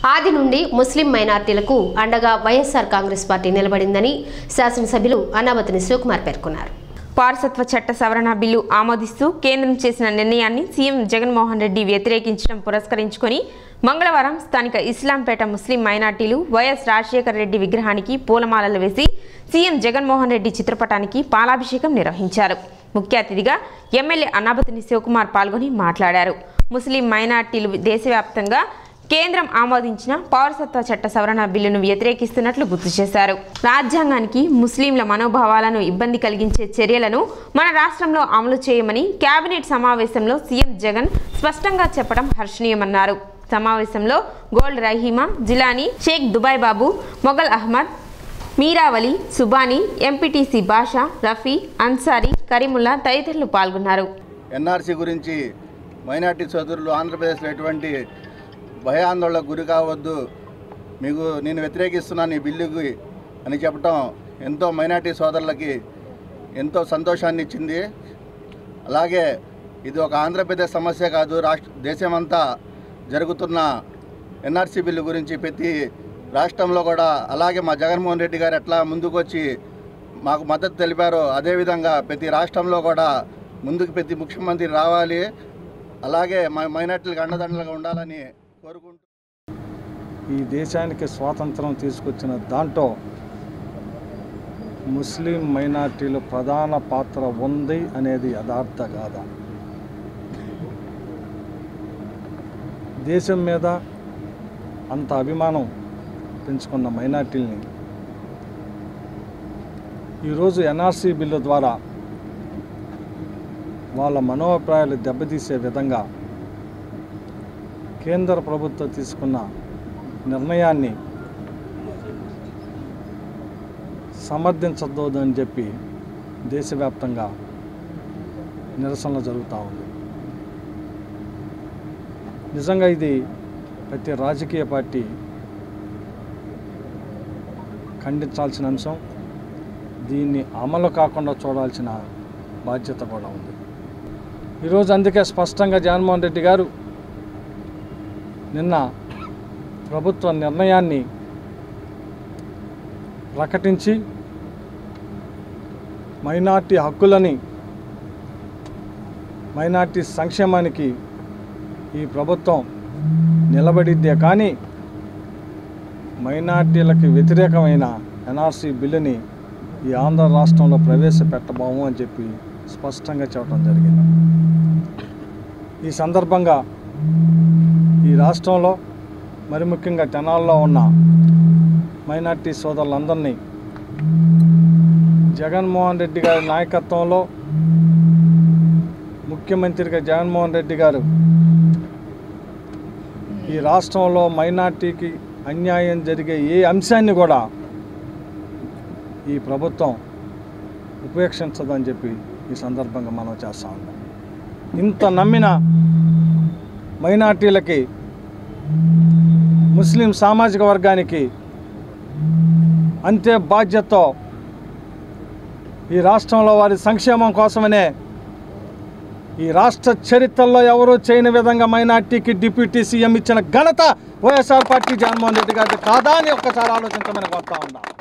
ఆది నుండి ముస్లిం మైనార్టీలకు అండగా వైఎస్ఆర్ కాంగ్రెస్ పార్టీ నిలబడిందని శాసనసభ్యులు అన్నామతిని శివకుమార్ పేర్కొన్నారు పౌరసత్వ చట్ట సవరణ బిల్లు ఆమోదిస్తూ కేంద్రం చేసిన నిర్ణయాన్ని సీఎం జగన్మోహన్ రెడ్డి వ్యతిరేకించడం పురస్కరించుకొని మంగళవారం స్థానిక ఇస్లాంపేట ముస్లిం మైనార్టీలు వైఎస్ రాజశేఖర రెడ్డి విగ్రహానికి పూలమాలలు వేసి సీఎం జగన్మోహన్ రెడ్డి చిత్రపటానికి పాలాభిషేకం నిర్వహించారు ముఖ్య అతిథిగా ఎమ్మెల్యే అన్నాబతిని శివకుమార్ పాల్గొని మాట్లాడారు ముస్లిం మైనార్టీలు దేశవ్యాప్తంగా కేంద్రం ఆమోదించిన పౌరసత్వ చట్ట సవరణ బిల్లును వ్యతిరేకిస్తున్నట్లు గుర్తు చేశారు రాజ్యాంగానికి ముస్లింల మనోభావాలను ఇబ్బంది కలిగించే చర్యలను మన రాష్ట్రంలో అమలు చేయమని కేబినెట్ సమావేశంలో సీఎం జగన్ స్పష్టంగా చెప్పడం హర్షణీయమన్నారు సమావేశంలో gold Rahima Jilani Sheikh Dubai Babu Mughal Ahmed Meeravali Subhani MPTC Basha Rafi Ansari Kareemulla తదితరులు పాల్గొన్నారు ఎన్ఆర్సీ గురించి మైనార్టీ సోదరులు ఆంధ్రప్రదేశ్లో ఎటువంటి భయాందోళనకు గురి కావద్దు మీకు నేను వ్యతిరేకిస్తున్నాను ఈ బిల్లుకి అని చెప్పటం ఎంతో మైనార్టీ సోదరులకి ఎంతో సంతోషాన్ని ఇచ్చింది అలాగే ఇది ఒక ఆంధ్రప్రదేశ్ సమస్య కాదు రాష్ట్ర దేశమంతా జరుగుతున్న ఎన్ఆర్సీ బిల్లు గురించి ప్రతి రాష్ట్రంలో కూడా అలాగే మా జగన్మోహన్ రెడ్డి గారు ఎట్లా ముందుకు వచ్చి మాకు మద్దతు తెలిపారో అదేవిధంగా ప్రతి రాష్ట్రంలో కూడా ముందుకు ప్రతి ముఖ్యమంత్రి రావాలి అలాగే మా మైనార్టీలకు అండదండలుగా ఉండాలని కోరుకుంటూ ఈ దేశానికి స్వాతంత్రం తీసుకొచ్చిన దాంట్లో ముస్లిం మైనార్టీలు ప్రధాన పాత్ర ఉంది అనేది యథార్థ గాథ దేశం మీద అంత అభిమానం పెంచుకున్న మైనార్టీల్ని ఈరోజు ఎన్ఆర్సీ బిల్లు ద్వారా వాళ్ళ మనోభిప్రాయాలు దెబ్బతీసే విధంగా కేంద్ర ప్రభుత్వం తీసుకున్న నిర్ణయాన్ని సమర్థించద్దు అని చెప్పి దేశవ్యాప్తంగా నిరసనలు జరుగుతూ ఉంది నిజంగా ఇది ప్రతి రాజకీయ పార్టీ ఖండించాల్సిన అంశం దీన్ని అమలు కాకుండా చూడాల్సిన బాధ్యత కూడా ఉంది ఈరోజు అందుకే స్పష్టంగా జగన్మోహన్ రెడ్డి గారు నిన్న ప్రభుత్వ నిర్ణయాన్ని ప్రకటించి మైనార్టీ హక్కులని మైనార్టీ సంక్షేమానికి ఈ ప్రభుత్వం నిలబడిద్దే కానీ మైనార్టీలకు వ్యతిరేకమైన ఎన్ఆర్సీ బిల్లుని ఈ ఆంధ్ర రాష్ట్రంలో ప్రవేశపెట్టబోము అని చెప్పి స్పష్టంగా చెప్పడం జరిగింది ఈ సందర్భంగా ఈ రాష్ట్రంలో మరి ముఖ్యంగా తెనాల్లో ఉన్న మైనార్టీ సోదరులందరినీ జగన్మోహన్ రెడ్డి గారి నాయకత్వంలో ముఖ్యమంత్రిగా జగన్మోహన్ రెడ్డి గారు ఈ రాష్ట్రంలో మైనార్టీకి అన్యాయం జరిగే ఏ అంశాన్ని కూడా ఈ ప్రభుత్వం ఉపేక్షించదని చెప్పి ఈ సందర్భంగా మనం చేస్తా ఉన్నాం ఇంత నమ్మిన మైనార్టీలకి ముస్లిం సామాజిక వర్గానికి అంతే బాధ్యతతో ఈ రాష్ట్రంలో వారి సంక్షేమం కోసమనే ఈ రాష్ట్ర చరిత్రలో ఎవరూ చేయని విధంగా మైనార్టీకి డిప్యూటీ సీఎం ఇచ్చిన ఘనత వైఎస్ఆర్ పార్టీ జగన్మోహన్ రెడ్డి గారి కాదా అని ఒక్కసారి ఆలోచించమని కోరుతా ఉన్నా